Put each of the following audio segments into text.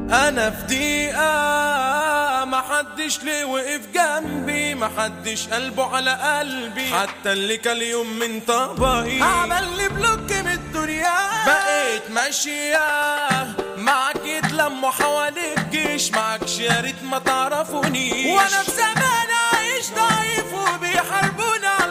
انا في دقيقة محدش ليه وقف جنبي محدش قلبه على قلبي حتى اللي كان يوم من طبقي عمل لي بلوك من الدنيا بقيت ماشية معاك يتلموا حواليك جيش معاكش يا ريت ما تعرفونيش وانا في زمان عايش ضعيف وبيحاربونا على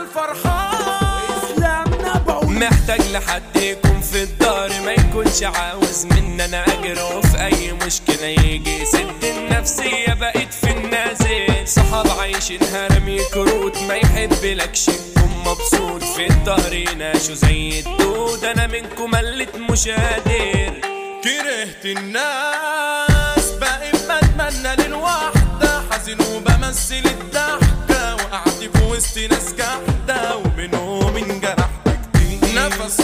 الفرحان محتاج لحد يكون في الدار ما يكونش عاوز مني انا اجر وفي اي مشكلة يجي يسد النفسية بقيت في النازل صحاب عايشين هرمي كروت ما يحب لكش تكون مبسوط في الدار يناشوا زي الدود انا منكم ملت مش قادر كرهت الناس بقيت بتمنى للوحدة حزين وبمثل الضحكة وقعت في وسط ناس جحدة وبينهم انجرحت كتير نفس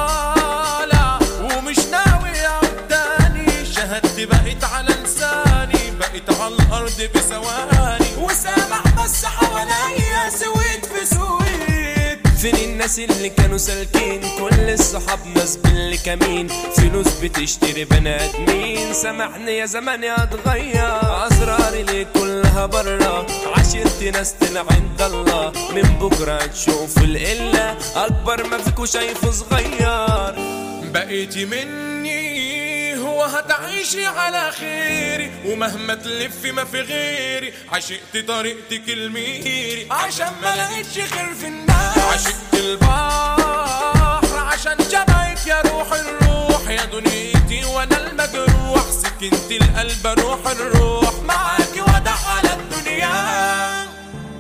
طالع ومش ناوي اعود تاني شهادتي بقت على لساني بقيت على الارض بثواني وسامع بس حواليا سويت في سويت فين الناس اللي كانوا سالكين كل الصحاب ناس باللي كمين فلوس بتشتري بني ادمين سامحني يا زماني اتغير اسراري ليه كلها برا عشرت ناس طلع عند الله من بكره تشوف القله اكبر ما فيكوا شايفه صغير بقيتي مني هو هتعيشي على خيري ومهما تلفي ما في غيري عشقت طريقتك الميري عشان ما لقيتش خير في الناس عشقت البحر عشان شبهك يا روح الروح يا دنيتي وانا المجروح سكنت القلب روح الروح معاكي ودع على الدنيا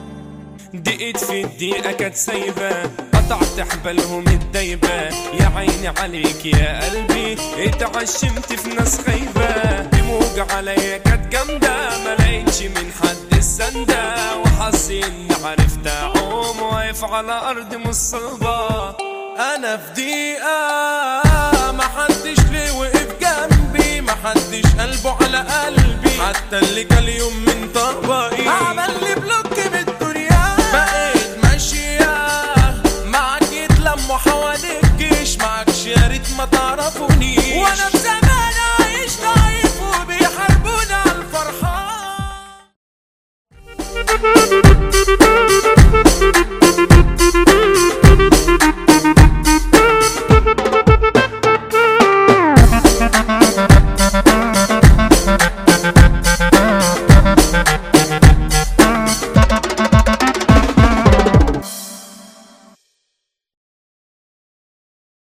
دقيت في الدقيقة كانت سايبة قطعت حبلهم الدايبة يا عيني عليك يا قلبي اتعشمت في ناس خايبة دموج عليا كانت جامدة ما لقيتش من حد السندة وحظي اني عرفت اعوم واقف على ارض مصابة انا في دقيقة محدش ليه وقف جنبي محدش قلبه على قلبي حتى اللي كان يوم من طبقي عمل لي بلوك